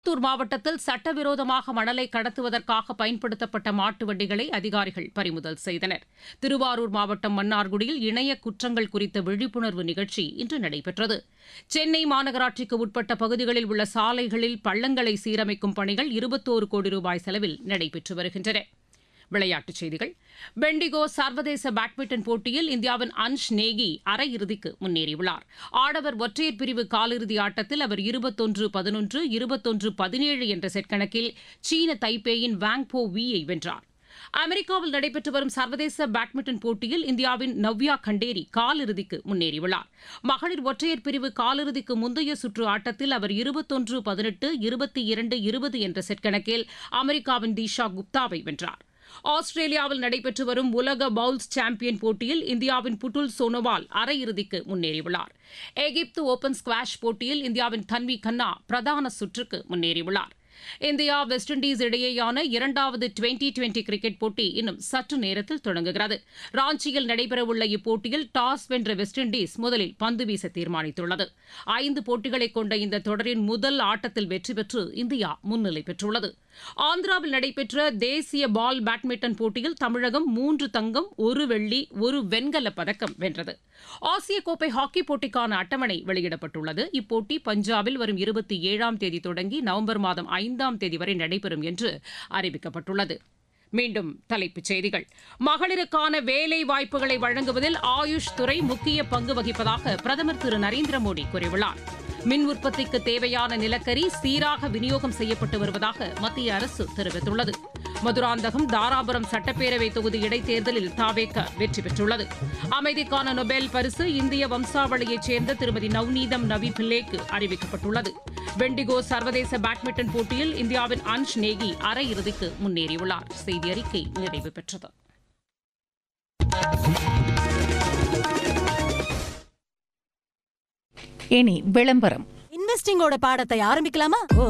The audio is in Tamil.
திருப்பத்தூர் மாவட்டத்தில் சட்டவிரோதமாக மணலை கடத்துவதற்காக பயன்படுத்தப்பட்ட மாட்டு வண்டிகளை அதிகாரிகள் பறிமுதல் செய்தனர் திருவாரூர் மாவட்டம் மன்னார்குடியில் இணைய குற்றங்கள் குறித்த விழிப்புணர்வு நிகழ்ச்சி இன்று நடைபெற்றது சென்னை மாநகராட்சிக்கு உட்பட்ட பகுதிகளில் உள்ள சாலைகளில் பள்ளங்களை சீரமைக்கும் பணிகள் இருபத்தோரு கோடி ரூபாய் செலவில் நடைபெற்று வருகின்றன விளையாட்டுச் செய்திகள் பெண்டிகோ சர்வதேச பேட்மிண்டன் போட்டியில் இந்தியாவின் அன்ஷ் நேகி அரையிறுதிக்கு முன்னேறியுள்ளார் ஆடவர் ஒற்றையர் பிரிவு காலிறுதி ஆட்டத்தில் அவர் இருபத்தொன்று பதினொன்று இருபத்தொன்று பதினேழு என்ற செட் கணக்கில் சீன தைப்பேயின் வாங்போ வீயை வென்றார் அமெரிக்காவில் நடைபெற்று வரும் சர்வதேச பேட்மிண்டன் போட்டியில் இந்தியாவின் நவ்யா கண்டேரி காலிறுதிக்கு முன்னேறியுள்ளார் மகளிர் ஒற்றையர் பிரிவு காலிறுதிக்கு முந்தைய சுற்று ஆட்டத்தில் அவர் இருபத்தொன்று பதினெட்டு இருபத்தி இரண்டு இருபது என்ற செட் கணக்கில் அமெரிக்காவின் தீஷா குப்தாவை வென்றார் ஆஸ்திரேலியாவில் நடைபெற்று வரும் உலக பவுல்ஸ் சாம்பியன் போட்டியில் இந்தியாவின் புட்டுல் சோனோவால் அரையிறுதிக்கு முன்னேறியுள்ளார் எகிப்து ஓபன் ஸ்குவாஷ் போட்டியில் இந்தியாவின் தன்வி கன்னா பிரதான சுற்றுக்கு முன்னேறியுள்ளார் இந்தியா வெஸ்ட் இண்டீஸ் இடையேயான இரண்டாவது டுவெண்டி டுவெண்டி கிரிக்கெட் போட்டி இன்னும் சற்று நேரத்தில் தொடங்குகிறது ராஞ்சியில் நடைபெறவுள்ள இப்போட்டியில் டாஸ் வென்ற வெஸ்ட் இண்டீஸ் முதலில் பந்து வீச தீர்மானித்துள்ளது ஐந்து போட்டிகளை கொண்ட இந்த தொடரின் முதல் ஆட்டத்தில் வெற்றி பெற்று இந்தியா முன்னிலை பெற்றுள்ளது ஆந்திராவில் நடைபெற்ற தேசிய பால் பேட்மிண்டன் போட்டியில் தமிழகம் மூன்று தங்கம் ஒரு வெள்ளி ஒரு வெண்கலப் பதக்கம் வென்றது ஆசிய கோப்பை ஹாக்கி போட்டிக்கான அட்டவணை வெளியிடப்பட்டுள்ளது இப்போட்டி பஞ்சாபில் வரும் இருபத்தி ஏழாம் தேதி தொடங்கி நவம்பர் மாதம் ஐந்தாம் தேதி வரை நடைபெறும் என்று அறிவிக்கப்பட்டுள்ளது மீண்டும் தலைப்புச் செய்திகள் மகளிருக்கான வேலை வாய்ப்புகளை வழங்குவதில் ஆயுஷ் துறை முக்கிய பங்கு வகிப்பதாக பிரதமர் திரு நரேந்திர மோடி கூறியுள்ளார் மின் உற்பத்திக்கு தேவையான நிலக்கரி சீராக விநியோகம் செய்யப்பட்டு வருவதாக மத்திய அரசு தெரிவித்துள்ளது மதுராந்தகம் தாராபுரம் சட்டப்பேரவை தொகுதி இடைத்தேர்தலில் தாவேக வெற்றி பெற்றுள்ளது அமைதிக்கான நொபேல் பரிசு இந்திய வம்சாவளியைச் சேர்ந்த திருமதி நவ்நீதம் நவி பில்லேக்கு அறிவிக்கப்பட்டுள்ளது பெண்டிகோ சர்வதேச பேட்மிண்டன் போட்டியில் இந்தியாவின் அன்ஷ் நேகி அரையிறுதிக்கு முன்னேறியுள்ளார் செய்தி அறிக்கை நிறைவு பெற்றது இனி விளம்பரம் இன்வெஸ்டிங்கோட பாடத்தை ஆரம்பிக்கலாமா ஓ